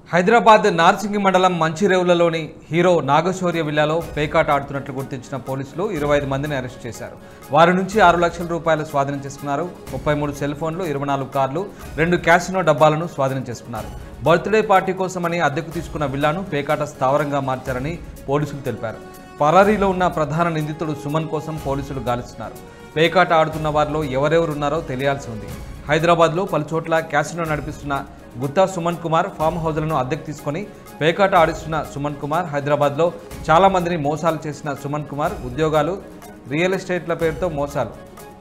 హైదరాబాద్ నార్సింగి మండలం మంచిరేవులలోని హీరో నాగశౌర్య విల్లాలో పేకాట ఆడుతున్నట్లు గుర్తించిన పోలీసులు ఇరవై ఐదు మందిని అరెస్ట్ చేశారు వారి నుంచి ఆరు లక్షల రూపాయలు స్వాధీనం చేసుకున్నారు ముప్పై మూడు సెల్ ఫోన్లు ఇరవై నాలుగు కార్లు రెండు క్యాసినో డబ్బాలను స్వాధీనం చేసుకున్నారు బర్త్డే పార్టీ కోసమని అద్దెకు తీసుకున్న విల్లాను పేకాట స్థావరంగా మార్చారని పోలీసులు తెలిపారు పరారీలో ఉన్న ప్రధాన నిందితుడు సుమన్ కోసం పోలీసులు గాలిస్తున్నారు పేకాట ఆడుతున్న వారిలో ఎవరెవరున్నారో తెలియాల్సి ఉంది హైదరాబాద్లో పలుచోట్ల క్యాసినో నడిపిస్తున్న గుత్తా సుమన్ కుమార్ ఫామ్ హౌజ్లను అద్దెకు తీసుకొని పేకాట ఆడిస్తున్న సుమన్ కుమార్ హైదరాబాద్లో చాలా మందిని మోసాలు చేసిన సుమన్ కుమార్ ఉద్యోగాలు రియల్ ఎస్టేట్ల పేరుతో మోసాలు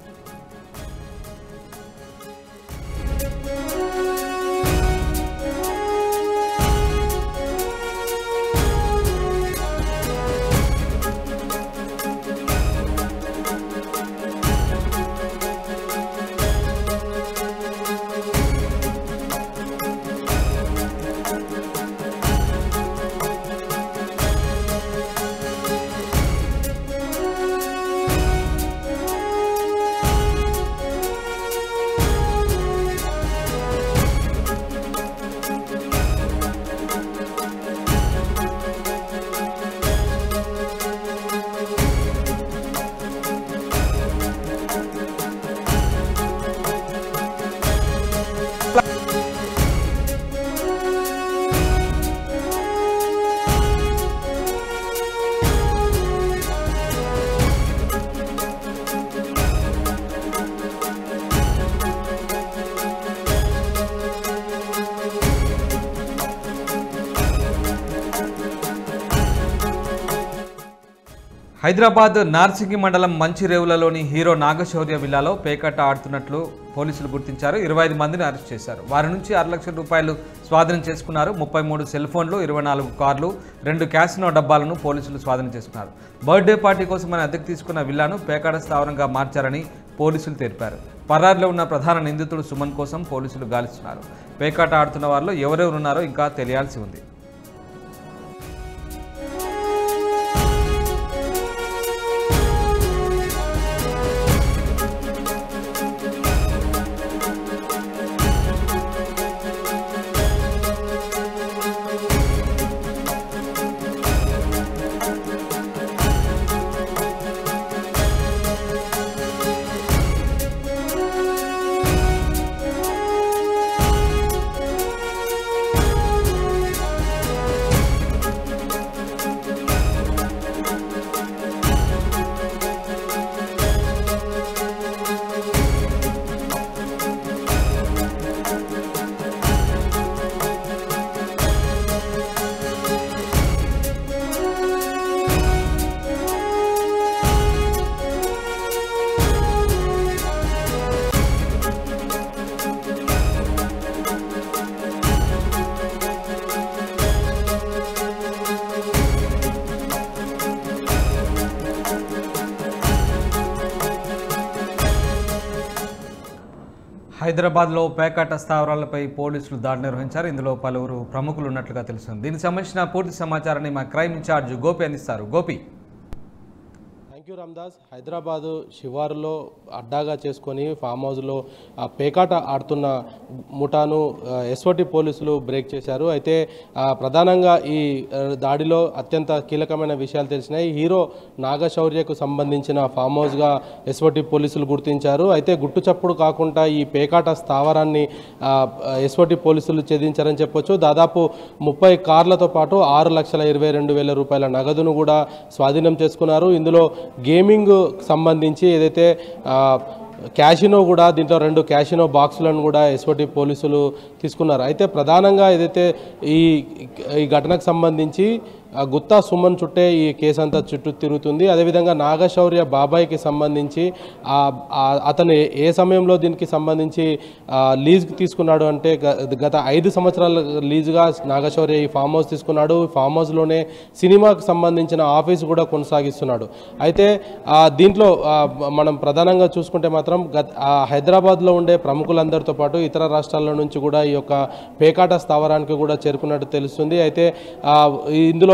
హైదరాబాద్ నార్సింగి మండలం మంచిరేవులలోని హీరో నాగశౌర్య విల్లాలో పేకట్ట ఆడుతున్నట్లు పోలీసులు గుర్తించారు ఇరవై ఐదు మందిని అరెస్ట్ చేశారు వారి నుంచి ఆరు లక్షల రూపాయలు స్వాధీనం చేసుకున్నారు ముప్పై మూడు సెల్ ఫోన్లు ఇరవై నాలుగు కార్లు రెండు క్యాసినో డబ్బాలను పోలీసులు స్వాధీనం చేసుకున్నారు బర్త్డే పార్టీ కోసమని అద్దెకు తీసుకున్న విల్లాను పేకాట స్థావరంగా మార్చారని పోలీసులు తెలిపారు పరారిలో ఉన్న ప్రధాన నిందితుడు సుమన్ కోసం పోలీసులు గాలిస్తున్నారు పేకాట ఆడుతున్న వారిలో ఎవరెవరున్నారో ఇంకా తెలియాల్సి ఉంది హైదరాబాద్లో పేకాట స్థావరాలపై పోలీసులు దాడి నిర్వహించారు ఇందులో పలువురు ప్రముఖులు ఉన్నట్లుగా తెలుస్తుంది దీనికి సంబంధించిన పూర్తి సమాచారాన్ని మా క్రైమ్ ఇన్ఛార్జ్ గోపి అందిస్తారు గోపి థ్యాంక్ యూ రామ్దాస్ హైదరాబాదు శివారులో అడ్డాగా చేసుకొని ఫామ్ హౌస్లో ఆ పేకాట ఆడుతున్న ముఠాను ఎస్ఓటి పోలీసులు బ్రేక్ చేశారు అయితే ఆ, ప్రధానంగా ఈ ఆ, దాడిలో అత్యంత కీలకమైన విషయాలు తెలిసినాయి హీరో నాగశౌర్యకు సంబంధించిన ఫామ్ హౌస్గా ఎస్ఓటి పోలీసులు గుర్తించారు అయితే గుట్టు చప్పుడు కాకుండా ఈ పేకాట స్థావరాన్ని ఎస్ఓటి పోలీసులు ఛేదించారని చెప్పొచ్చు దాదాపు ముప్పై కార్లతో పాటు ఆరు లక్షల ఇరవై రెండు వేల రూపాయల నగదును కూడా స్వాధీనం చేసుకున్నారు ఇందులో గేమింగ్ సంబంధించి ఏదైతే ఆ, క్యాషినో కూడా దీంట్లో రెండు క్యాషినో బాక్సులను కూడా ఎస్ఓటి పోలీసులు తీసుకున్నారు అయితే ప్రధానంగా ఏదైతే ఈ ఈ ఘటనకు సంబంధించి ఆ గుత్తా సుమన్ చుట్టే ఈ కేసు అంతా చుట్టూ తిరుగుతుంది అదేవిధంగా నాగశౌర్య బాబాయ్కి సంబంధించి ఆ- ఆ- అతను ఏ- ఏ సమయంలో దీనికి సంబంధించి ఆ, లీజ్కి తీసుకున్నాడు అంటే గ- గత ఐదు సంవత్సరాల లీజుగా నాగశౌర్య ఈ ఫామ్ హౌస్ తీసుకున్నాడు ఈ ఫామ్ హౌస్లోనే సినిమాకు సంబంధించిన ఆఫీస్ కూడా కొనసాగిస్తున్నాడు అయితే ఆ, దీంట్లో ఆ, మనం ప్రధానంగా చూసుకుంటే మాత్రం గత ఆ, హైదరాబాద్లో ఉండే ప్రముఖులందరితో పాటు ఇతర రాష్ట్రాల నుంచి కూడా ఈ యొక్క పేకాట స్థావరానికి కూడా చేరుకున్నట్టు తెలుస్తుంది అయితే ఆ, ఇందులో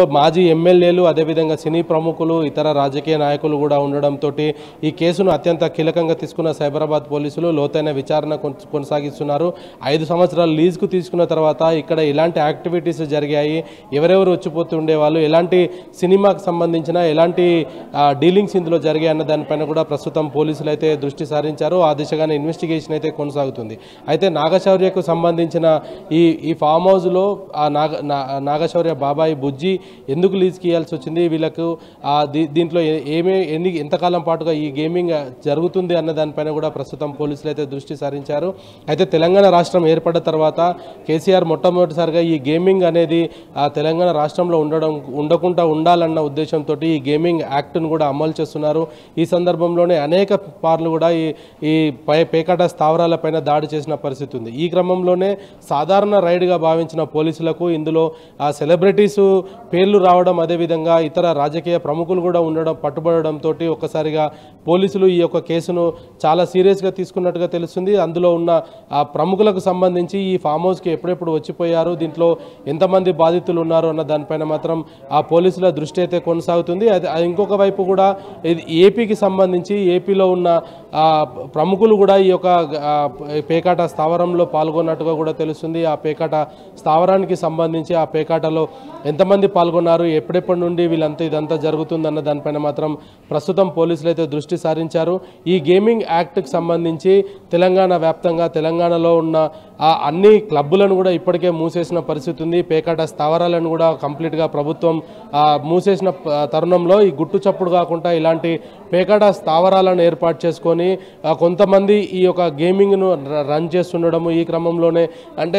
మాజీ ఎమ్మెల్యేలు అదేవిధంగా సినీ ప్రముఖులు ఇతర రాజకీయ నాయకులు కూడా ఉండడంతో ఈ కేసును అత్యంత కీలకంగా తీసుకున్న సైబరాబాద్ పోలీసులు లోతైన విచారణ కొన్- కొనసాగిస్తున్నారు ఐదు సంవత్సరాలు లీజుకు తీసుకున్న తర్వాత ఇక్కడ ఎలాంటి యాక్టివిటీస్ జరిగాయి ఎవరెవరు వచ్చిపోతుండే వాళ్ళు ఎలాంటి సినిమాకి సంబంధించిన ఎలాంటి డీలింగ్స్ ఇందులో జరిగాయి అన్న దానిపైన కూడా ప్రస్తుతం పోలీసులు అయితే దృష్టి సారించారు ఆ దిశగానే ఇన్వెస్టిగేషన్ అయితే కొనసాగుతుంది అయితే నాగశౌర్యకు సంబంధించిన ఈ ఈ ఫామ్ హౌస్లో ఆ నాగ నా- నాగశౌర్య బాబాయ్ బుజ్జి ఎందుకు లీజ్కి ఇవ్వాల్సి వచ్చింది వీళ్ళకు ఆ దీ- దీంట్లో ఏ- ఏమే ఎన్ని ఎంతకాలం పాటుగా ఈ గేమింగ్ జరుగుతుంది అన్న దానిపైన కూడా ప్రస్తుతం పోలీసులు అయితే దృష్టి సారించారు అయితే తెలంగాణ రాష్ట్రం ఏర్పడ్డ తర్వాత కేసీఆర్ మొట్టమొదటిసారిగా ఈ గేమింగ్ అనేది ఆ తెలంగాణ రాష్ట్రంలో ఉండడం ఉండకుండా ఉండాలన్న ఉద్దేశంతో ఈ గేమింగ్ యాక్ట్ను కూడా అమలు చేస్తున్నారు ఈ సందర్భంలోనే అనేక పార్లు కూడా ఈ ఈ పై పేకాట స్థావరాలపైన దాడి చేసిన పరిస్థితి ఉంది ఈ క్రమంలోనే సాధారణ రైడ్గా భావించిన పోలీసులకు ఇందులో ఆ సెలబ్రిటీస్ పేర్లు రావడం అదేవిధంగా ఇతర రాజకీయ ప్రముఖులు కూడా ఉండడం పట్టుబడడంతో ఒక్కసారిగా పోలీసులు ఈ యొక్క కేసును చాలా సీరియస్గా తీసుకున్నట్టుగా తెలుస్తుంది అందులో ఉన్న ఆ ప్రముఖులకు సంబంధించి ఈ ఫామ్ హౌస్కి ఎప్పుడెప్పుడు వచ్చిపోయారు దీంట్లో ఎంతమంది బాధితులు ఉన్నారు అన్న దానిపైన మాత్రం ఆ పోలీసుల దృష్టి అయితే కొనసాగుతుంది అది అది ఇంకొక వైపు కూడా ఇది ఏపీకి సంబంధించి ఏపీలో ఉన్న ఆ, ప్రముఖులు కూడా ఈ యొక్క ఆ, పేకాట స్థావరంలో పాల్గొన్నట్టుగా కూడా తెలుస్తుంది ఆ పేకాట స్థావరానికి సంబంధించి ఆ పేకాటలో ఎంతమంది పాల్గొన్నారు ఎప్పుడెప్పటి నుండి వీళ్ళంతా ఇదంతా జరుగుతుందన్న దానిపైన మాత్రం ప్రస్తుతం పోలీసులు అయితే దృష్టి సారించారు ఈ గేమింగ్ యాక్ట్కి సంబంధించి తెలంగాణ వ్యాప్తంగా తెలంగాణలో ఉన్న ఆ అన్ని క్లబ్బులను కూడా ఇప్పటికే మూసేసిన పరిస్థితి ఉంది పేకాట స్థావరాలను కూడా కంప్లీట్గా ప్రభుత్వం ఆ, మూసేసిన ప- తరుణంలో ఈ గుట్టు చప్పుడు కాకుండా ఇలాంటి పేకాట స్థావరాలను ఏర్పాటు చేసుకొని ఆ, కొంతమంది ఈ యొక్క గేమింగ్ను ర- రన్ చేస్తుండడము ఈ క్రమంలోనే అంటే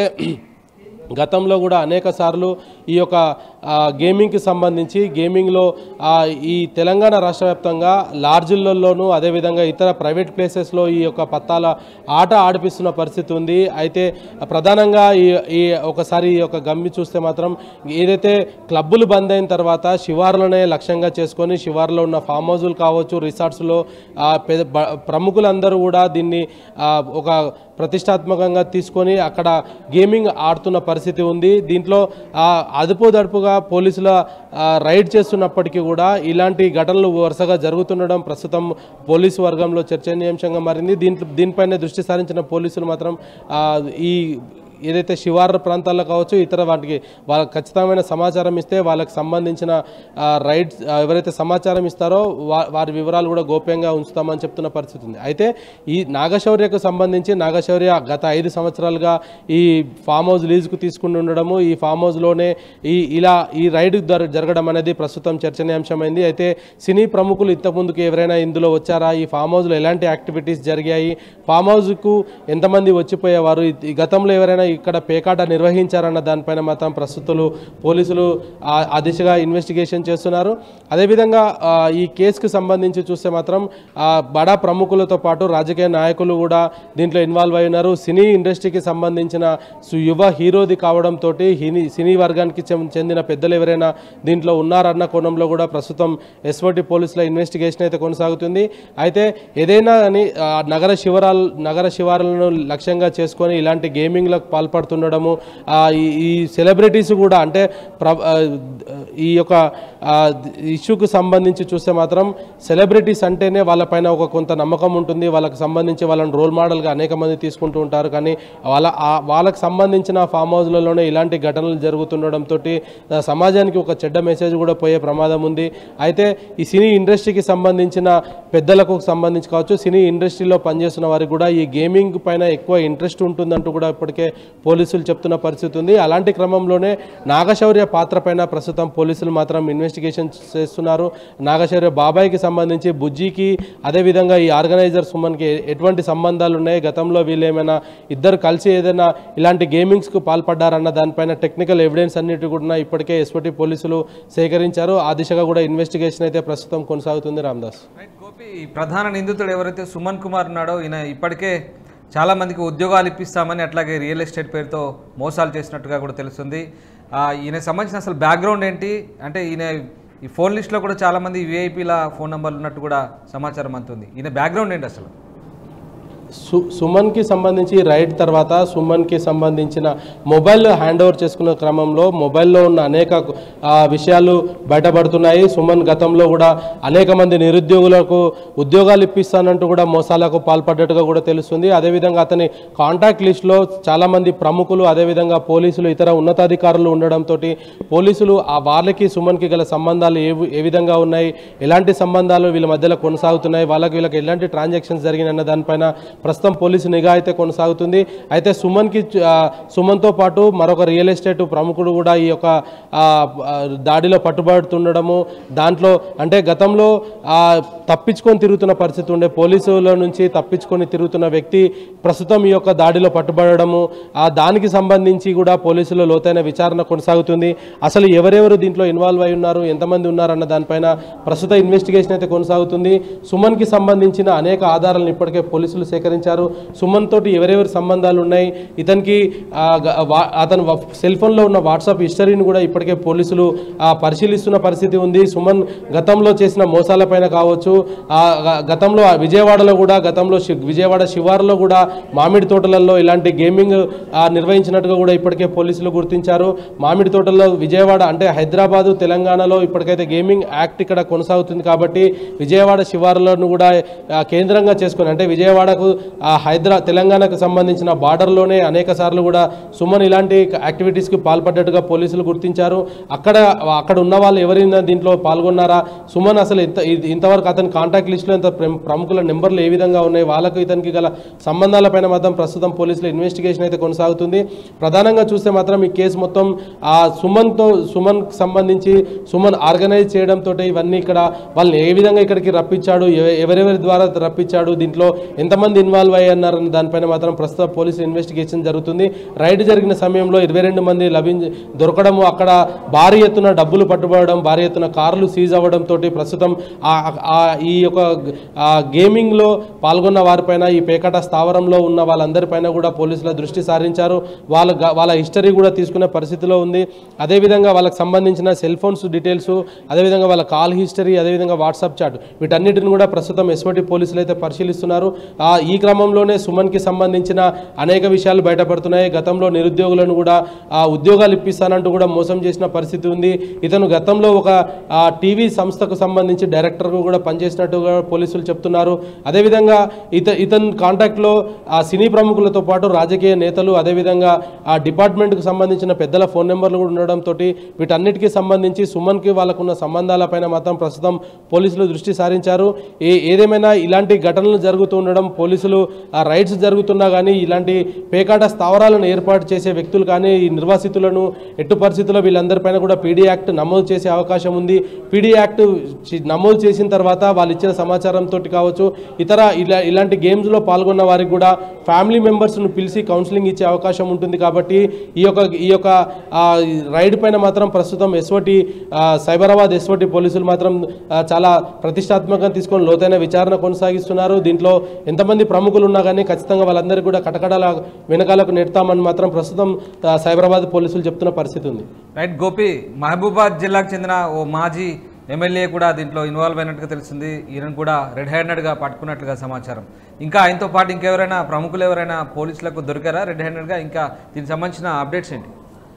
గతంలో కూడా అనేక సార్లు ఈ యొక్క ఆ, గేమింగ్కి సంబంధించి గేమింగ్లో ఆ, ఈ తెలంగాణ రాష్ట్ర వ్యాప్తంగా లాడ్జిల్లోనూ అదేవిధంగా ఇతర ప్రైవేట్ ప్లేసెస్లో ఈ యొక్క పత్తాల ఆట ఆడిపిస్తున్న పరిస్థితి ఉంది అయితే ప్రధానంగా ఈ ఈ ఒకసారి ఈ యొక్క గమ్మి చూస్తే మాత్రం ఏదైతే క్లబ్బులు బంద్ అయిన తర్వాత శివార్లనే లక్ష్యంగా చేసుకొని శివార్లో ఉన్న ఫామ్ హౌజులు కావచ్చు రిసార్ట్స్లో ఆ, పెద్ద బ- ప్రముఖులందరూ కూడా దీన్ని ఆ, ఒక ప్రతిష్టాత్మకంగా తీసుకొని అక్కడ గేమింగ్ ఆడుతున్న పరిస్థితి ఉంది దీంట్లో ఆ, అదుపు దడుపుగా పోలీసుల ఆ, రైడ్ చేస్తున్నప్పటికీ కూడా ఇలాంటి ఘటనలు వరుసగా జరుగుతుండడం ప్రస్తుతం పోలీసు వర్గంలో చర్చనీయాంశంగా మారింది దీంట్లో దీనిపైన దృష్టి సారించిన పోలీసులు మాత్రం ఆ, ఈ ఏదైతే శివారు ప్రాంతాల్లో కావచ్చు ఇతర వాటికి వాళ్ళకి ఖచ్చితమైన సమాచారం ఇస్తే వాళ్ళకి సంబంధించిన ఆ, రైడ్స్ ఆ, ఎవరైతే సమాచారం ఇస్తారో వా వారి వివరాలు కూడా గోప్యంగా ఉంచుతామని చెప్తున్న పరిస్థితి ఉంది అయితే ఈ నాగశౌర్యకు సంబంధించి నాగశౌర్య గత ఐదు సంవత్సరాలుగా ఈ ఫామ్ హౌస్ లీజుకు తీసుకుని ఉండడము ఈ ఫామ్ హౌస్లోనే ఈ ఇలా ఈ రైడ్ జర- జరగడం అనేది ప్రస్తుతం చర్చనీయాంశమైంది అయితే సినీ ప్రముఖులు ఇంతకుముందుకు ఎవరైనా ఇందులో వచ్చారా ఈ ఫామ్ హౌస్లో ఎలాంటి యాక్టివిటీస్ జరిగాయి ఫామ్ హౌస్కు ఎంతమంది వచ్చిపోయేవారు ఈ- ఈ గతంలో ఎవరైనా ఇక్కడ పేకాట నిర్వహించారన్న దానిపైన మాత్రం ప్రస్తుతులు పోలీసులు ఆ- ఆ దిశగా ఇన్వెస్టిగేషన్ చేస్తున్నారు అదేవిధంగా ఆ, ఈ కేసుకు సంబంధించి చూస్తే మాత్రం ఆ, బడా ప్రముఖులతో పాటు రాజకీయ నాయకులు కూడా దీంట్లో ఇన్వాల్వ్ అయి ఉన్నారు సినీ ఇండస్ట్రీకి సంబంధించిన సు- యువ హీరోది కావడంతో హిని సినీ వర్గానికి చెం- చెందిన పెద్దలు ఎవరైనా దీంట్లో ఉన్నారన్న కోణంలో కూడా ప్రస్తుతం ఎస్ఓటి పోలీసుల ఇన్వెస్టిగేషన్ అయితే కొనసాగుతుంది అయితే ఏదైనా కానీ ఆ, నగర శివరాలు నగర శివారులను లక్ష్యంగా చేసుకొని ఇలాంటి గేమింగ్లకు పాల్పడుతుండడము ఆ, ఈ- ఈ సెలబ్రిటీస్ కూడా అంటే ప్ర ఆ, ఈ యొక్క ఆ, ఇష్యూకు సంబంధించి చూస్తే మాత్రం సెలబ్రిటీస్ అంటేనే వాళ్ళపైన ఒక కొంత నమ్మకం ఉంటుంది వాళ్ళకి సంబంధించి వాళ్ళని రోల్ మోడల్గా అనేక మంది తీసుకుంటూ ఉంటారు కానీ వాళ్ళ ఆ- వాళ్ళకి సంబంధించిన ఫామ్ హౌస్లలోనే ఇలాంటి ఘటనలు జరుగుతుండడంతో సమాజానికి ఒక చెడ్డ మెసేజ్ కూడా పోయే ప్రమాదం ఉంది అయితే ఈ సినీ ఇండస్ట్రీకి సంబంధించిన పెద్దలకు సంబంధించి కావచ్చు సినీ ఇండస్ట్రీలో పనిచేస్తున్న వారికి కూడా ఈ గేమింగ్ పైన ఎక్కువ ఇంట్రెస్ట్ ఉంటుందంటూ కూడా ఇప్పటికే పోలీసులు చెప్తున్న పరిస్థితి ఉంది అలాంటి క్రమంలోనే నాగశౌర్య పాత్ర పైన ప్రస్తుతం పోలీసులు మాత్రం ఇన్వెస్టిగేషన్ చేస్తున్నారు నాగశౌర్య బాబాయ్కి సంబంధించి బుజ్జికి అదేవిధంగా ఈ ఆర్గనైజర్ సుమన్కి ఎటువంటి సంబంధాలు ఉన్నాయి గతంలో వీళ్ళు ఏమైనా ఇద్దరు కలిసి ఏదైనా ఇలాంటి గేమింగ్స్కు పాల్పడ్డారన్న దానిపైన టెక్నికల్ ఎవిడెన్స్ అన్నిటి కూడా ఇప్పటికే ఎస్పటి పోలీసులు సేకరించారు ఆ దిశగా కూడా ఇన్వెస్టిగేషన్ అయితే ప్రస్తుతం కొనసాగుతుంది రామ్దాస్ రైట్ గోపి ఈ ప్రధాన నిందితుడు ఎవరైతే సుమన్ కుమార్ ఉన్నాడో ఈయన ఇప్పటికే చాలా మందికి ఉద్యోగాలు ఇప్పిస్తామని అట్లాగే రియల్ ఎస్టేట్ పేరుతో మోసాలు చేసినట్టుగా కూడా తెలుస్తుంది ఆ, ఈయన సంబంధించిన అసలు బ్యాక్గ్రౌండ్ ఏంటి అంటే ఈయన ఈ ఫోన్ లిస్ట్లో కూడా చాలామంది విఐపీల ఫోన్ నెంబర్లు ఉన్నట్టు కూడా సమాచారం అందుతుంది ఈయన బ్యాక్గ్రౌండ్ ఏంటి అసలు సు సుమన్కి సంబంధించి రైడ్ తర్వాత సుమన్కి సంబంధించిన మొబైల్ హ్యాండ్ ఓవర్ చేసుకున్న క్రమంలో మొబైల్లో ఉన్న అనేక ఆ, విషయాలు బయటపడుతున్నాయి సుమన్ గతంలో కూడా అనేక మంది నిరుద్యోగులకు ఉద్యోగాలు ఇప్పిస్తానంటూ కూడా మోసాలకు పాల్పడ్డట్టుగా కూడా తెలుస్తుంది అదేవిధంగా అతని కాంటాక్ట్ లిస్ట్లో చాలామంది ప్రముఖులు అదేవిధంగా పోలీసులు ఇతర ఉన్నతాధికారులు ఉండడంతో పోలీసులు ఆ వాళ్ళకి సుమన్కి గల సంబంధాలు ఏ ఏ విధంగా ఉన్నాయి ఎలాంటి సంబంధాలు వీళ్ళ మధ్యలో కొనసాగుతున్నాయి వాళ్ళకి వీళ్ళకి ఎలాంటి ట్రాన్సాక్షన్స్ జరిగినన్న దానిపైన ప్రస్తుతం పోలీసు నిఘా అయితే కొనసాగుతుంది అయితే సుమన్కి ఆ, సుమన్తో పాటు మరొక రియల్ ఎస్టేట్ ప్రముఖుడు కూడా ఈ యొక్క ఆ, ఆ, దాడిలో పట్టుబడుతుండడము దాంట్లో అంటే గతంలో ఆ, తప్పించుకొని తిరుగుతున్న పరిస్థితి ఉండే పోలీసుల నుంచి తప్పించుకొని తిరుగుతున్న వ్యక్తి ప్రస్తుతం ఈ యొక్క దాడిలో పట్టుబడము ఆ దానికి సంబంధించి కూడా పోలీసులు లోతైన విచారణ కొనసాగుతుంది అసలు ఎవరెవరు దీంట్లో ఇన్వాల్వ్ అయి ఉన్నారు ఎంతమంది ఉన్నారన్న దానిపైన ప్రస్తుత ఇన్వెస్టిగేషన్ అయితే కొనసాగుతుంది సుమన్కి సంబంధించిన అనేక ఆధారాలను ఇప్పటికే పోలీసులు సేకరించారు సుమన్ తోటి ఎవరెవరి సంబంధాలు ఉన్నాయి ఇతనికి ఆ, గ- వా- అతను వ- సెల్ ఫోన్లో ఉన్న వాట్సాప్ హిస్టరీని కూడా ఇప్పటికే పోలీసులు ఆ, పరిశీలిస్తున్న పరిస్థితి ఉంది సుమన్ గతంలో చేసిన మోసాలపైన కావచ్చు ఆ, గ- గతంలో ఆ విజయవాడలో కూడా గతంలో శి- విజయవాడ శివారులో కూడా మామిడి తోటలలో ఇలాంటి గేమింగ్ ఆ, నిర్వహించినట్టుగా కూడా ఇప్పటికే పోలీసులు గుర్తించారు మామిడి తోటల్లో విజయవాడ అంటే హైదరాబాదు తెలంగాణలో ఇప్పటికైతే గేమింగ్ యాక్ట్ ఇక్కడ కొనసాగుతుంది కాబట్టి విజయవాడ శివారులను కూడా ఆ, కేంద్రంగా చేసుకొని అంటే విజయవాడకు ఆ, హైదరా తెలంగాణకు సంబంధించిన బార్డర్లోనే అనేక సార్లు కూడా సుమన్ ఇలాంటి యాక్టివిటీస్కి పాల్పడ్డట్టుగా పోలీసులు గుర్తించారు అక్కడ అక్కడ ఉన్న వాళ్ళు ఎవరైనా దీంట్లో పాల్గొన్నారా సుమన్ అసలు ఇంత ఇది- ఇంతవరకు అతని కాంటాక్ట్ లిస్టులో ఇంత ప్ర- ప్రముఖుల నెంబర్లు ఏ విధంగా ఉన్నాయి వాళ్ళకు ఇతనికి గల సంబంధాలపైన మాత్రం ప్రస్తుతం పోలీసుల ఇన్వెస్టిగేషన్ అయితే కొనసాగుతుంది ప్రధానంగా చూస్తే మాత్రం ఈ కేసు మొత్తం ఆ సుమన్తో సుమన్ సంబంధించి సుమన్ ఆర్గనైజ్ చేయడంతో ఇవన్నీ ఇక్కడ వాళ్ళని ఏ విధంగా ఇక్కడికి రప్పించాడు ఎవ- ఎవరెవరి ద్వారా రప్పించాడు దీంట్లో ఎంతమంది ఇన్వాల్వ్ అయ్యన్నారని దానిపైన మాత్రం ప్రస్తుతం పోలీసు ఇన్వెస్టిగేషన్ జరుగుతుంది రైడ్ జరిగిన సమయంలో ఇరవై రెండు మంది లభించి దొరకడము అక్కడ భారీ ఎత్తున డబ్బులు పట్టుబడడం భారీ ఎత్తున కార్లు సీజ్ అవ్వడం తోటి ప్రస్తుతం ఆ- ఆ ఈ యొక్క ఆ గేమింగ్లో పాల్గొన్న వారిపైన ఈ పేకట స్థావరంలో ఉన్న వాళ్ళందరిపైన కూడా పోలీసుల దృష్టి సారించారు వాళ్ళ గ- వాళ్ళ హిస్టరీ కూడా తీసుకునే పరిస్థితిలో ఉంది అదేవిధంగా వాళ్ళకి సంబంధించిన సెల్ ఫోన్స్ డీటెయిల్స్ అదేవిధంగా వాళ్ళ కాల్ హిస్టరీ అదేవిధంగా వాట్సాప్ చాట్ వీటన్నిటిని కూడా ప్రస్తుతం ఎస్ఓటి పోలీసులు అయితే పరిశీలిస్తున్నారు ఆ ఈ క్రమంలోనే సుమన్కి సంబంధించిన అనేక విషయాలు బయటపడుతున్నాయి గతంలో నిరుద్యోగులను కూడా ఆ ఉద్యోగాలు ఇప్పిస్తానంటూ కూడా మోసం చేసిన పరిస్థితి ఉంది ఇతను గతంలో ఒక ఆ, టీవీ సంస్థకు సంబంధించి డైరెక్టర్గా కూడా పనిచేసినట్టుగా పోలీసులు చెప్తున్నారు అదేవిధంగా ఇత ఇతని కాంటాక్ట్లో ఆ సినీ ప్రముఖులతో పాటు రాజకీయ నేతలు అదేవిధంగా ఆ డిపార్ట్మెంట్కి సంబంధించిన పెద్దల ఫోన్ నెంబర్లు కూడా ఉండడంతో వీటన్నిటికీ సంబంధించి సుమన్కి వాళ్ళకున్న సంబంధాలపైన మాత్రం ప్రస్తుతం పోలీసులు దృష్టి సారించారు ఏ ఏదేమైనా ఇలాంటి ఘటనలు జరుగుతూ ఉండడం పోలీసులు ఆ రైడ్స్ జరుగుతున్నా కానీ ఇలాంటి పేకాట స్థావరాలను ఏర్పాటు చేసే వ్యక్తులు కానీ ఈ నిర్వాసితులను ఎట్టు పరిస్థితుల్లో వీళ్ళందరిపైన కూడా పీడీ యాక్ట్ నమోదు చేసే అవకాశం ఉంది పీడీ యాక్ట్ చి- నమోదు చేసిన తర్వాత వాళ్ళు ఇచ్చిన సమాచారంతో కావచ్చు ఇతర ఇలా ఇలాంటి గేమ్స్లో పాల్గొన్న వారికి కూడా ఫ్యామిలీ మెంబర్స్ను పిలిచి కౌన్సిలింగ్ ఇచ్చే అవకాశం ఉంటుంది కాబట్టి ఈ యొక్క ఈ యొక్క ఆ, ఈ రైడ్ పైన మాత్రం ప్రస్తుతం ఎస్ఓటి సైబరాబాద్ ఎస్ఓటి పోలీసులు మాత్రం ఆ, చాలా ప్రతిష్టాత్మకంగా తీసుకొని లోతైన విచారణ కొనసాగిస్తున్నారు దీంట్లో ఎంతమంది ప్రముఖులు ఉన్నా కానీ ఖచ్చితంగా వాళ్ళందరికీ కూడా కటకడాల వెనకాలకు నెడతామని మాత్రం ప్రస్తుతం ఆ, సైబరాబాద్ పోలీసులు చెప్తున్న పరిస్థితి ఉంది రైట్ గోపి మహబూబాద్ జిల్లాకు చెందిన ఓ మాజీ ఎమ్మెల్యే కూడా దీంట్లో ఇన్వాల్వ్ అయినట్టుగా తెలిసింది ఈయన కూడా రెడ్ హ్యాండెడ్గా పట్టుకున్నట్లుగా సమాచారం ఇంకా ఆయనతో పాటు ఇంకెవరైనా ప్రముఖులు ఎవరైనా పోలీసులకు దొరికారా రెడ్ హ్యాండెడ్గా ఇంకా దీనికి సంబంధించిన అప్డేట్స్ ఏంటి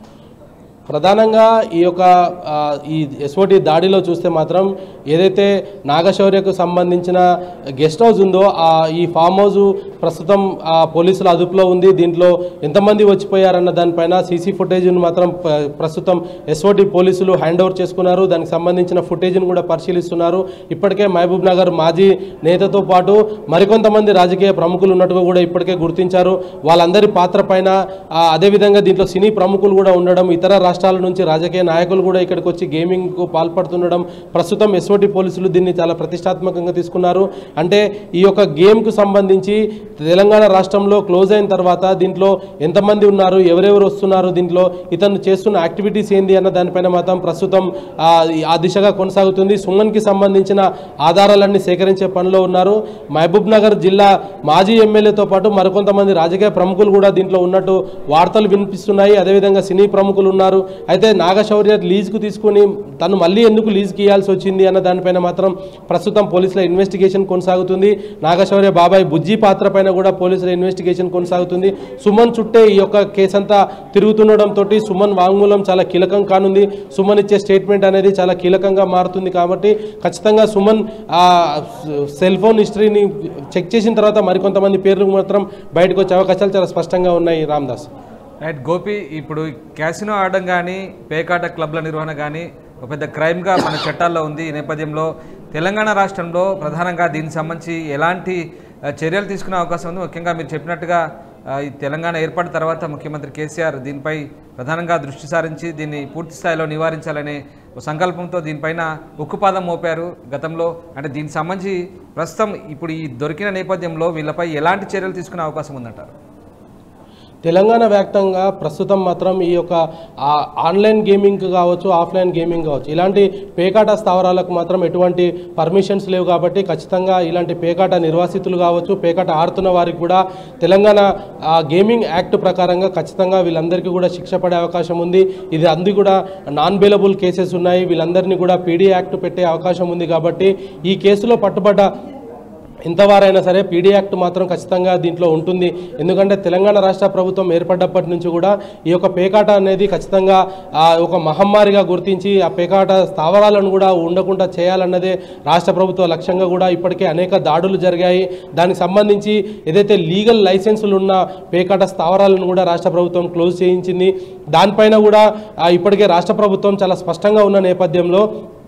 ప్రధానంగా ఈ యొక్క ఆ, ఈ ఎస్ఓటి దాడిలో చూస్తే మాత్రం ఏదైతే నాగశౌర్యకు సంబంధించిన గెస్ట్ హౌస్ ఉందో ఆ ఈ ఫామ్ హౌస్ ప్రస్తుతం ఆ, పోలీసుల అదుపులో ఉంది దీంట్లో ఎంతమంది వచ్చిపోయారన్న దానిపైన సీసీ ఫుటేజ్ను మాత్రం ప- ప్రస్తుతం ఎస్ఓటి పోలీసులు హ్యాండ్ ఓవర్ చేసుకున్నారు దానికి సంబంధించిన ఫుటేజ్ను కూడా పరిశీలిస్తున్నారు ఇప్పటికే మహబూబ్ నగర్ మాజీ నేతతో పాటు మరికొంతమంది రాజకీయ ప్రముఖులు ఉన్నట్టుగా కూడా ఇప్పటికే గుర్తించారు వాళ్ళందరి పాత్ర పైన ఆ, అదేవిధంగా దీంట్లో సినీ ప్రముఖులు కూడా ఉండడం ఇతర రాష్ట్రాల నుంచి రాజకీయ నాయకులు కూడా ఇక్కడికి వచ్చి గేమింగ్కు పాల్పడుతుండడం ప్రస్తుతం ఎస్ఓటి పోలీసులు దీన్ని చాలా ప్రతిష్టాత్మకంగా తీసుకున్నారు అంటే ఈ యొక్క గేమ్కు సంబంధించి తెలంగాణ రాష్ట్రంలో క్లోజ్ అయిన తర్వాత దీంట్లో ఎంతమంది ఉన్నారు ఎవరెవరు వస్తున్నారు దీంట్లో ఇతను చేస్తున్న యాక్టివిటీస్ ఏంది అన్న దానిపైన మాత్రం ప్రస్తుతం ఆ, ఆ దిశగా కొనసాగుతుంది సుమన్కి సంబంధించిన ఆధారాలన్నీ సేకరించే పనిలో ఉన్నారు మహబూబ్ నగర్ జిల్లా మాజీ ఎమ్మెల్యేతో పాటు మరికొంతమంది రాజకీయ ప్రముఖులు కూడా దీంట్లో ఉన్నట్టు వార్తలు వినిపిస్తున్నాయి అదేవిధంగా సినీ ప్రముఖులు ఉన్నారు అయితే నాగశౌర్య లీజ్కు తీసుకుని తను మళ్ళీ ఎందుకు లీజ్కి ఇవ్వాల్సి వచ్చింది అన్న దానిపైన మాత్రం ప్రస్తుతం పోలీసుల ఇన్వెస్టిగేషన్ కొనసాగుతుంది నాగశౌర్య బాబాయ్ బుజ్జి పాత్ర పైన కూడా పోలీసుల ఇన్వెస్టిగేషన్ కొనసాగుతుంది సుమన్ చుట్టే ఈ యొక్క కేసు అంతా తిరుగుతుండడంతో సుమన్ వాంగ్మూలం చాలా కీలకం కానుంది సుమన్ ఇచ్చే స్టేట్మెంట్ అనేది చాలా కీలకంగా మారుతుంది కాబట్టి ఖచ్చితంగా సుమన్ ఆ సెల్ ఫోన్ హిస్టరీని చెక్ చేసిన తర్వాత మరికొంతమంది పేర్లు మాత్రం బయటకు వచ్చే అవకాశాలు చాలా స్పష్టంగా ఉన్నాయి రామ్దాస్ రైట్ గోపి ఇప్పుడు క్యాసినో ఆడడం కానీ పేకాట క్లబ్ల నిర్వహణ కానీ ఒక పెద్ద క్రైమ్గా మన చట్టాల్లో ఉంది ఈ నేపథ్యంలో తెలంగాణ రాష్ట్రంలో ప్రధానంగా దీనికి సంబంధించి ఎలాంటి ఆ, చర్యలు తీసుకునే అవకాశం ఉంది ముఖ్యంగా మీరు చెప్పినట్టుగా ఆ, ఈ తెలంగాణ ఏర్పడిన తర్వాత ముఖ్యమంత్రి కేసీఆర్ దీనిపై ప్రధానంగా దృష్టి సారించి దీన్ని పూర్తి స్థాయిలో నివారించాలనే ఒక సంకల్పంతో దీనిపైన ఉక్కుపాదం మోపారు గతంలో అంటే దీనికి సంబంధించి ప్రస్తుతం ఇప్పుడు ఈ దొరికిన నేపథ్యంలో వీళ్ళపై ఎలాంటి చర్యలు తీసుకునే అవకాశం ఉందంటారు తెలంగాణ వ్యాప్తంగా ప్రస్తుతం మాత్రం ఈ యొక్క ఆ ఆన్లైన్ గేమింగ్ కావచ్చు ఆఫ్లైన్ గేమింగ్ కావచ్చు ఇలాంటి పేకాట స్థావరాలకు మాత్రం ఎటువంటి పర్మిషన్స్ లేవు కాబట్టి ఖచ్చితంగా ఇలాంటి పేకాట నిర్వాసితులు కావచ్చు పేకాట ఆడుతున్న వారికి కూడా తెలంగాణ ఆ, గేమింగ్ యాక్ట్ ప్రకారంగా ఖచ్చితంగా వీళ్ళందరికీ కూడా శిక్ష పడే అవకాశం ఉంది ఇది అంది కూడా నాన్ బెయిలబుల్ కేసెస్ ఉన్నాయి వీళ్ళందరినీ కూడా పీడీ యాక్ట్ పెట్టే అవకాశం ఉంది కాబట్టి ఈ కేసులో పట్టుబడ్డ ఎంతవారైనా సరే పీడీ యాక్ట్ మాత్రం ఖచ్చితంగా దీంట్లో ఉంటుంది ఎందుకంటే తెలంగాణ రాష్ట్ర ప్రభుత్వం ఏర్పడ్డప్పటి నుంచి కూడా ఈ యొక్క పేకాట అనేది ఖచ్చితంగా ఆ, ఒక మహమ్మారిగా గుర్తించి ఆ పేకాట స్థావరాలను కూడా ఉండకుండా చేయాలన్నదే రాష్ట్ర ప్రభుత్వ లక్ష్యంగా కూడా ఇప్పటికే అనేక దాడులు జరిగాయి దానికి సంబంధించి ఏదైతే లీగల్ లైసెన్సులు ఉన్న పేకాట స్థావరాలను కూడా రాష్ట్ర ప్రభుత్వం క్లోజ్ చేయించింది దానిపైన కూడా ఆ, ఇప్పటికే రాష్ట్ర ప్రభుత్వం చాలా స్పష్టంగా ఉన్న నేపథ్యంలో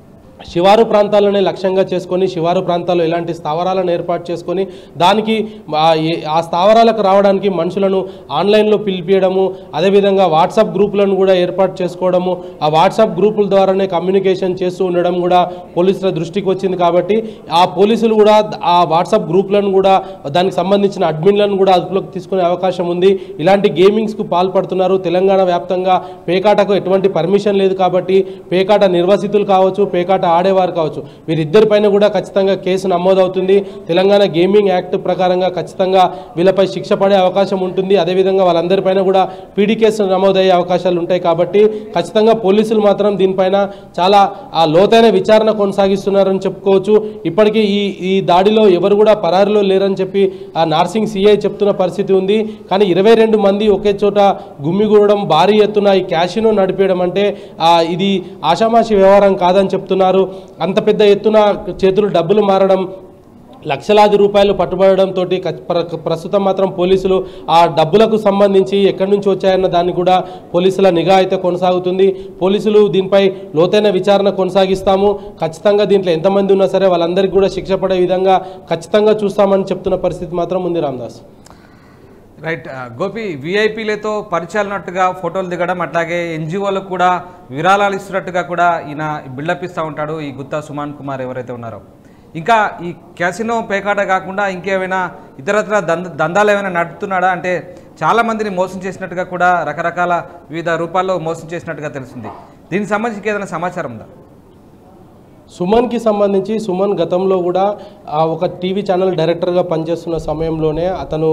శివారు ప్రాంతాలనే లక్ష్యంగా చేసుకొని శివారు ప్రాంతాల్లో ఇలాంటి స్థావరాలను ఏర్పాటు చేసుకొని దానికి ఆ ఏ- ఆ స్థావరాలకు రావడానికి మనుషులను ఆన్లైన్లో పిలిపియడము అదేవిధంగా వాట్సాప్ గ్రూపులను కూడా ఏర్పాటు చేసుకోవడము ఆ వాట్సాప్ గ్రూపుల ద్వారానే కమ్యూనికేషన్ చేస్తూ ఉండడం కూడా పోలీసుల దృష్టికి వచ్చింది కాబట్టి ఆ పోలీసులు కూడా ఆ వాట్సాప్ గ్రూపులను కూడా దానికి సంబంధించిన అడ్మిన్లను కూడా అదుపులోకి తీసుకునే అవకాశం ఉంది ఇలాంటి గేమింగ్స్కు పాల్పడుతున్నారు తెలంగాణ వ్యాప్తంగా పేకాటకు ఎటువంటి పర్మిషన్ లేదు కాబట్టి పేకాట నిర్వాసితులు కావచ్చు పేకాట ఆడేవారు కావచ్చు వీరిద్దరిపైన కూడా ఖచ్చితంగా కేసు నమోదవుతుంది తెలంగాణ గేమింగ్ యాక్ట్ ప్రకారంగా ఖచ్చితంగా వీళ్ళపై శిక్ష పడే అవకాశం ఉంటుంది అదేవిధంగా వాళ్ళందరిపైన కూడా పీడీ కేసు నమోదయ్యే అవకాశాలు ఉంటాయి కాబట్టి ఖచ్చితంగా పోలీసులు మాత్రం దీనిపైన చాలా ఆ లోతైన విచారణ కొనసాగిస్తున్నారని చెప్పుకోవచ్చు ఇప్పటికీ ఈ ఈ దాడిలో ఎవరు కూడా పరారిలో లేరని చెప్పి ఆ నార్సింగ్ సిఐ చెప్తున్న పరిస్థితి ఉంది కానీ ఇరవై రెండు మంది ఒకే చోట గుమ్మిగూడడం భారీ ఎత్తున ఈ క్యాషినో నడిపేయడం అంటే ఆ, ఇది ఆషామాషి వ్యవహారం కాదని చెప్తున్నారు అంత పెద్ద ఎత్తున చేతులు డబ్బులు మారడం లక్షలాది రూపాయలు పట్టుబడడంతో ప్రస్తుతం మాత్రం పోలీసులు ఆ డబ్బులకు సంబంధించి ఎక్కడి నుంచి వచ్చాయన్న దాన్ని కూడా పోలీసుల నిఘా అయితే కొనసాగుతుంది పోలీసులు దీనిపై లోతైన విచారణ కొనసాగిస్తాము ఖచ్చితంగా దీంట్లో ఎంతమంది ఉన్నా సరే వాళ్ళందరికీ కూడా శిక్ష పడే విధంగా ఖచ్చితంగా చూస్తామని చెప్తున్న పరిస్థితి మాత్రం ఉంది రామ్దాస్ రైట్ ఆ, గోపి విఐపీలతో పరిచయాలు ఉన్నట్టుగా ఫోటోలు దిగడం అట్లాగే ఎన్జిఓలకు కూడా విరాళాలు ఇస్తున్నట్టుగా కూడా ఈయన బిల్డప్ ఇస్తూ ఉంటాడు ఈ గుత్తా సుమాన్ కుమార్ ఎవరైతే ఉన్నారో ఇంకా ఈ క్యాసినో పేకాట కాకుండా ఇంకేమైనా ఇతరత్ర దంద దందాలు ఏమైనా నడుపుతున్నాడా అంటే చాలా మందిని మోసం చేసినట్టుగా కూడా రకరకాల వివిధ రూపాల్లో మోసం చేసినట్టుగా తెలిసింది దీనికి సంబంధించి ఏదైనా సమాచారం ఉందా సుమన్కి సంబంధించి సుమన్ గతంలో కూడా ఆ, ఒక టీవీ ఛానల్ డైరెక్టర్గా పనిచేస్తున్న సమయంలోనే అతను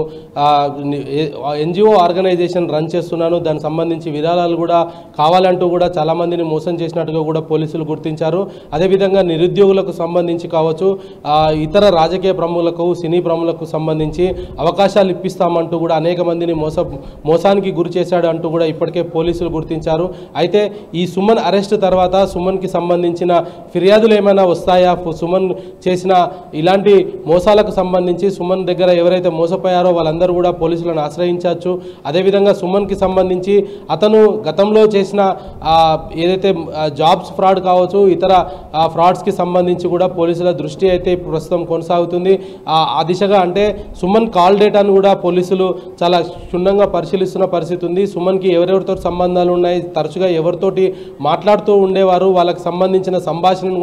ఎన్జిఓ ఆర్గనైజేషన్ రన్ చేస్తున్నాను దానికి సంబంధించి విరాళాలు కూడా కావాలంటూ కూడా చాలామందిని మోసం చేసినట్టుగా కూడా పోలీసులు గుర్తించారు అదేవిధంగా నిరుద్యోగులకు సంబంధించి కావచ్చు ఆ, ఇతర రాజకీయ ప్రముఖులకు సినీ ప్రముఖులకు సంబంధించి అవకాశాలు ఇప్పిస్తామంటూ కూడా అనేక మందిని మోస మోసానికి గురి చేశాడు అంటూ కూడా ఇప్పటికే పోలీసులు గుర్తించారు అయితే ఈ సుమన్ అరెస్ట్ తర్వాత సుమన్కి సంబంధించిన ఫిర్యాదులు ఏమైనా వస్తాయా fu- సుమన్ చేసిన ఇలాంటి మోసాలకు సంబంధించి సుమన్ దగ్గర ఎవరైతే మోసపోయారో వాళ్ళందరూ కూడా పోలీసులను ఆశ్రయించవచ్చు అదేవిధంగా సుమన్కి సంబంధించి అతను గతంలో చేసిన ఆ, ఏదైతే ఆ, జాబ్స్ ఫ్రాడ్ కావచ్చు ఇతర ఆ, ఫ్రాడ్స్కి సంబంధించి కూడా పోలీసుల దృష్టి అయితే ఇప్పుడు ప్రస్తుతం కొనసాగుతుంది ఆ ఆ దిశగా అంటే సుమన్ కాల్ డేటాను కూడా పోలీసులు చాలా క్షుణ్ణంగా పరిశీలిస్తున్న పరిస్థితి ఉంది సుమన్కి ఎవరెవరితో సంబంధాలు ఉన్నాయి తరచుగా ఎవరితోటి మాట్లాడుతూ ఉండేవారు వాళ్ళకి సంబంధించిన సంభాషణను కూడా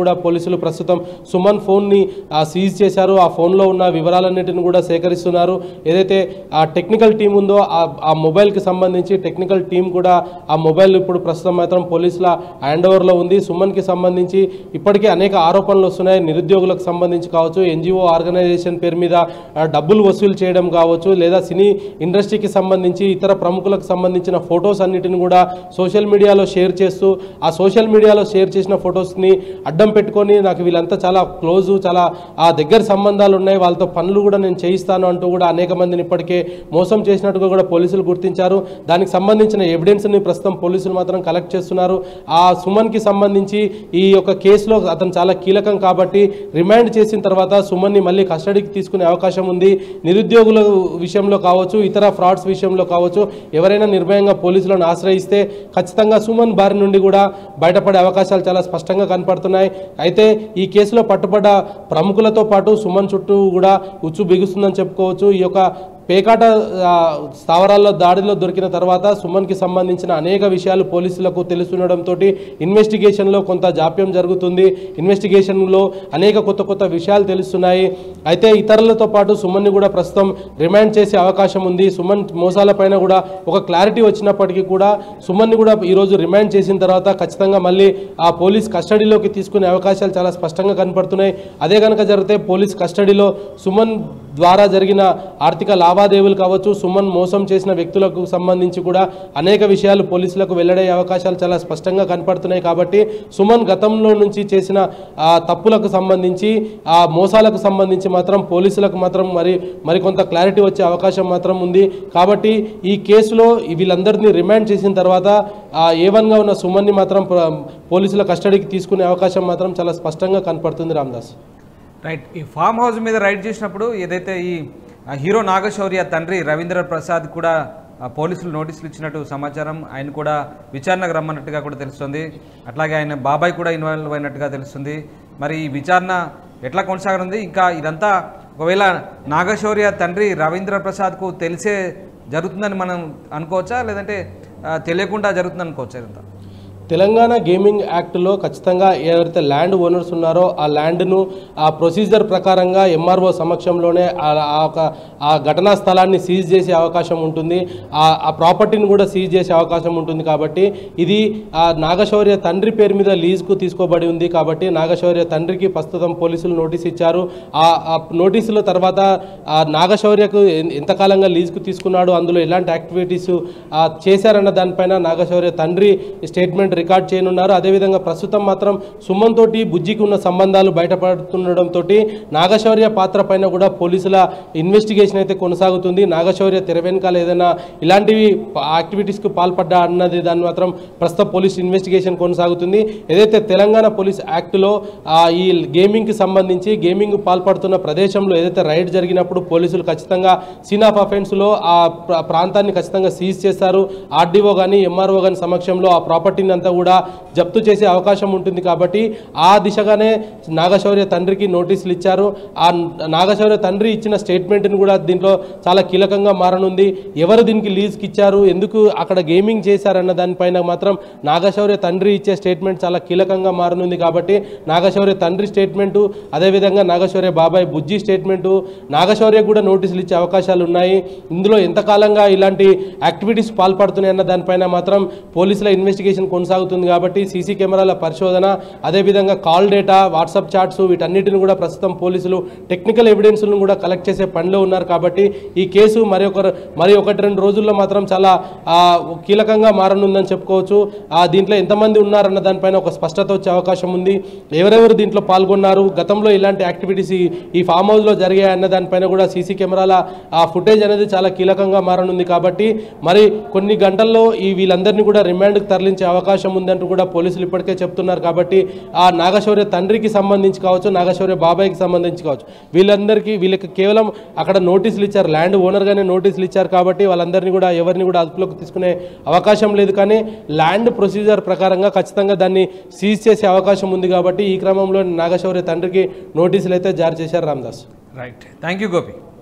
కూడా పోలీసులు ప్రస్తుతం సుమన్ ఫోన్ని ఆ, సీజ్ చేశారు ఆ ఫోన్లో ఉన్న వివరాలన్నిటిని కూడా సేకరిస్తున్నారు ఏదైతే ఆ టెక్నికల్ టీం ఉందో ఆ ఆ మొబైల్కి సంబంధించి టెక్నికల్ టీం కూడా ఆ మొబైల్ ఇప్పుడు ప్రస్తుతం మాత్రం పోలీసుల హ్యాండ్ ఓవర్లో ఉంది సుమన్కి సంబంధించి ఇప్పటికే అనేక ఆరోపణలు వస్తున్నాయి నిరుద్యోగులకు సంబంధించి కావచ్చు ఎన్జిఓ ఆర్గనైజేషన్ పేరు మీద ఆ, డబ్బులు వసూలు చేయడం కావచ్చు లేదా సినీ ఇండస్ట్రీకి సంబంధించి ఇతర ప్రముఖులకు సంబంధించిన ఫొటోస్ అన్నిటిని కూడా సోషల్ మీడియాలో షేర్ చేస్తూ ఆ సోషల్ మీడియాలో షేర్ చేసిన ఫొటోస్ని అడ్డం పెట్టుకొని నాకు వీళ్ళంతా చాలా క్లోజు చాలా ఆ దగ్గర సంబంధాలు ఉన్నాయి వాళ్ళతో పనులు కూడా నేను చేయిస్తాను అంటూ కూడా అనేక మందిని ఇప్పటికే మోసం చేసినట్టుగా కూడా పోలీసులు గుర్తించారు దానికి సంబంధించిన ఎవిడెన్స్ని ప్రస్తుతం పోలీసులు మాత్రం కలెక్ట్ చేస్తున్నారు ఆ సుమన్కి సంబంధించి ఈ యొక్క కేసులో అతను చాలా కీలకం కాబట్టి రిమాండ్ చేసిన తర్వాత సుమన్ని మళ్ళీ కస్టడీకి తీసుకునే అవకాశం ఉంది నిరుద్యోగుల విషయంలో కావచ్చు ఇతర ఫ్రాడ్స్ విషయంలో కావచ్చు ఎవరైనా నిర్భయంగా పోలీసులను ఆశ్రయిస్తే ఖచ్చితంగా సుమన్ బారి నుండి కూడా బయటపడే అవకాశాలు చాలా స్పష్టంగా కనపడుతున్నాయి అయితే ఈ కేసులో పట్టుబడ్డ ప్రముఖులతో పాటు సుమన్ చుట్టూ కూడా ఉచ్చు బిగుస్తుందని చెప్పుకోవచ్చు ఈ యొక్క పేకాట ఆ, స్థావరాల్లో దాడిలో దొరికిన తర్వాత సుమన్కి సంబంధించిన అనేక విషయాలు పోలీసులకు తెలుస్తుండడంతో ఇన్వెస్టిగేషన్లో కొంత జాప్యం జరుగుతుంది ఇన్వెస్టిగేషన్లో అనేక కొత్త కొత్త విషయాలు తెలుస్తున్నాయి అయితే ఇతరులతో పాటు సుమన్ని కూడా ప్రస్తుతం రిమాండ్ చేసే అవకాశం ఉంది సుమన్ మోసాలపైన కూడా ఒక క్లారిటీ వచ్చినప్పటికీ కూడా సుమన్ని కూడా ఈరోజు రిమాండ్ చేసిన తర్వాత ఖచ్చితంగా మళ్ళీ ఆ పోలీస్ కస్టడీలోకి తీసుకునే అవకాశాలు చాలా స్పష్టంగా కనపడుతున్నాయి అదే కనుక జరిగితే పోలీస్ కస్టడీలో సుమన్ ద్వారా జరిగిన ఆర్థిక లావాదేవీలు కావచ్చు సుమన్ మోసం చేసిన వ్యక్తులకు సంబంధించి కూడా అనేక విషయాలు పోలీసులకు వెల్లడయ్యే అవకాశాలు చాలా స్పష్టంగా కనపడుతున్నాయి కాబట్టి సుమన్ గతంలో నుంచి చేసిన ఆ తప్పులకు సంబంధించి ఆ మోసాలకు సంబంధించి మాత్రం పోలీసులకు మాత్రం మరి మరికొంత క్లారిటీ వచ్చే అవకాశం మాత్రం ఉంది కాబట్టి ఈ కేసులో ఈ వీళ్ళందరినీ రిమాండ్ చేసిన తర్వాత ఆ ఏ వన్గా ఉన్న సుమన్ని మాత్రం ప్ర- పోలీసుల కస్టడీకి తీసుకునే అవకాశం మాత్రం చాలా స్పష్టంగా కనపడుతుంది రామ్దాస్ రైట్ ఈ ఫామ్ హౌస్ మీద రైడ్ చేసినప్పుడు ఏదైతే ఈ ఆ హీరో నాగశౌర్య తండ్రి రవీంద్ర ప్రసాద్ కూడా ఆ పోలీసులు నోటీసులు ఇచ్చినట్టు సమాచారం ఆయన కూడా విచారణకు రమ్మన్నట్టుగా కూడా తెలుస్తుంది అట్లాగే ఆయన బాబాయ్ కూడా ఇన్వాల్వ్ అయినట్టుగా తెలుస్తుంది మరి ఈ విచారణ ఎట్లా కొనసాగనుంది ఇంకా ఇదంతా ఒకవేళ నాగశౌర్య తండ్రి రవీంద్ర ప్రసాద్కు తెలిసే జరుగుతుందని మనం అనుకోవచ్చా లేదంటే ఆ, తెలియకుండా జరుగుతుంది అనుకోవచ్చా ఇదంతా తెలంగాణ గేమింగ్ యాక్ట్లో ఖచ్చితంగా ఎవరైతే ల్యాండ్ ఓనర్స్ ఉన్నారో ఆ ల్యాండ్ను ఆ ప్రొసీజర్ ప్రకారంగా ఎంఆర్ఓ సమక్షంలోనే ఆ ఆ ఒక ఆ ఘటనా స్థలాన్ని సీజ్ చేసే అవకాశం ఉంటుంది ఆ ఆ ప్రాపర్టీని కూడా సీజ్ చేసే అవకాశం ఉంటుంది కాబట్టి ఇది ఆ నాగశౌర్య తండ్రి పేరు మీద లీజ్కు తీసుకోబడి ఉంది కాబట్టి నాగశౌర్య తండ్రికి ప్రస్తుతం పోలీసులు నోటీస్ ఇచ్చారు ఆ ఆ నోటీసుల తర్వాత ఆ నాగశౌర్యకు ఎన్- ఎంతకాలంగా లీజ్కు తీసుకున్నాడు అందులో ఎలాంటి యాక్టివిటీస్ ఆ, చేశారన్న దానిపైన నాగశౌర్య తండ్రి స్టేట్మెంట్ రికార్డ్ చేయనున్నారు అదేవిధంగా ప్రస్తుతం మాత్రం సుమన్ తోటి బుజ్జికి ఉన్న సంబంధాలు బయటపడుతుండడంతో నాగశౌర్య పాత్ర పైన కూడా పోలీసుల ఇన్వెస్టిగేషన్ అయితే కొనసాగుతుంది నాగశౌర్య తెర వెనకాల ఏదైనా ఇలాంటివి యాక్టివిటీస్కి పాల్పడ్డా అన్నది దాన్ని మాత్రం ప్రస్తుతం పోలీస్ ఇన్వెస్టిగేషన్ కొనసాగుతుంది ఏదైతే తెలంగాణ పోలీస్ యాక్ట్లో ఆ, ఈ గేమింగ్కి సంబంధించి గేమింగ్ పాల్పడుతున్న ప్రదేశంలో ఏదైతే రైడ్ జరిగినప్పుడు పోలీసులు ఖచ్చితంగా సీన్ ఆఫ్ అఫెన్స్లో ఆ ప్ర- ప్రాంతాన్ని ఖచ్చితంగా సీజ్ చేస్తారు ఆర్డీఓ కానీ ఎంఆర్ఓ కానీ సమక్షంలో ఆ ప్రాపర్టీని అంతా కూడా జప్తు చేసే అవకాశం ఉంటుంది కాబట్టి ఆ దిశగానే నాగశౌర్య తండ్రికి నోటీసులు ఇచ్చారు ఆ నాగశౌర్య తండ్రి ఇచ్చిన స్టేట్మెంట్ని కూడా దీంట్లో చాలా కీలకంగా మారనుంది ఎవరు దీనికి లీజ్కి ఇచ్చారు ఎందుకు అక్కడ గేమింగ్ చేశారన్న దానిపైన మాత్రం నాగశౌర్య తండ్రి ఇచ్చే స్టేట్మెంట్ చాలా కీలకంగా మారనుంది కాబట్టి నాగశౌర్య తండ్రి స్టేట్మెంటు అదేవిధంగా నాగశౌర్య బాబాయ్ బుజ్జి స్టేట్మెంటు నాగశౌర్య కూడా నోటీసులు ఇచ్చే అవకాశాలు ఉన్నాయి ఇందులో ఎంతకాలంగా ఇలాంటి యాక్టివిటీస్ పాల్పడుతున్నాయి అన్న దానిపైన మాత్రం పోలీసుల ఇన్వెస్టిగేషన్ కొనసాగుతుంది కాబట్టి సీసీ కెమెరాల పరిశోధన అదేవిధంగా కాల్ డేటా వాట్సాప్ చాట్స్ వీటన్నిటిని కూడా ప్రస్తుతం పోలీసులు టెక్నికల్ ఎవిడెన్స్లను కూడా కలెక్ట్ చేసే పనిలో ఉన్నారు కాబట్టి ఈ కేసు మరి ఒక మరి ఒకటి రెండు రోజుల్లో మాత్రం చాలా ఆ, కీలకంగా మారనుందని చెప్పుకోవచ్చు ఆ దీంట్లో ఎంతమంది ఉన్నారన్న దానిపైన ఒక స్పష్టత వచ్చే అవకాశం ఉంది ఎవరెవరు దీంట్లో పాల్గొన్నారు గతంలో ఇలాంటి యాక్టివిటీస్ ఈ- ఈ ఫామ్ హౌస్లో జరిగాయి అన్న దానిపైన కూడా సీసీ కెమెరాల ఆ ఫుటేజ్ అనేది చాలా కీలకంగా మారనుంది కాబట్టి మరి కొన్ని గంటల్లో ఈ వీళ్ళందరినీ కూడా రిమాండ్కి తరలించే అవకాశం ఉందంటూ కూడా పోలీసులు ఇప్పటికే చెప్తున్నారు కాబట్టి ఆ నాగశౌర్య తండ్రికి సంబంధించి కావచ్చు నాగశౌర్య బాబాయ్కి సంబంధించి కావచ్చు వీళ్ళందరికీ వీళ్ళకి కేవలం అక్కడ నోటీసులు ఇచ్చారు ల్యాండ్ ఓనర్గానే నోటీసులు ఇచ్చారు కాబట్టి వాళ్ళందరినీ కూడా ఎవరిని కూడా అదుపులోకి తీసుకునే అవకాశం లేదు కానీ ల్యాండ్ ప్రొసీజర్ ప్రకారంగా ఖచ్చితంగా దాన్ని సీజ్ చేసే అవకాశం ఉంది కాబట్టి ఈ క్రమంలో నాగశౌర్య తండ్రికి నోటీసులు అయితే జారీ చేశారు Ramdas right thank you Gopi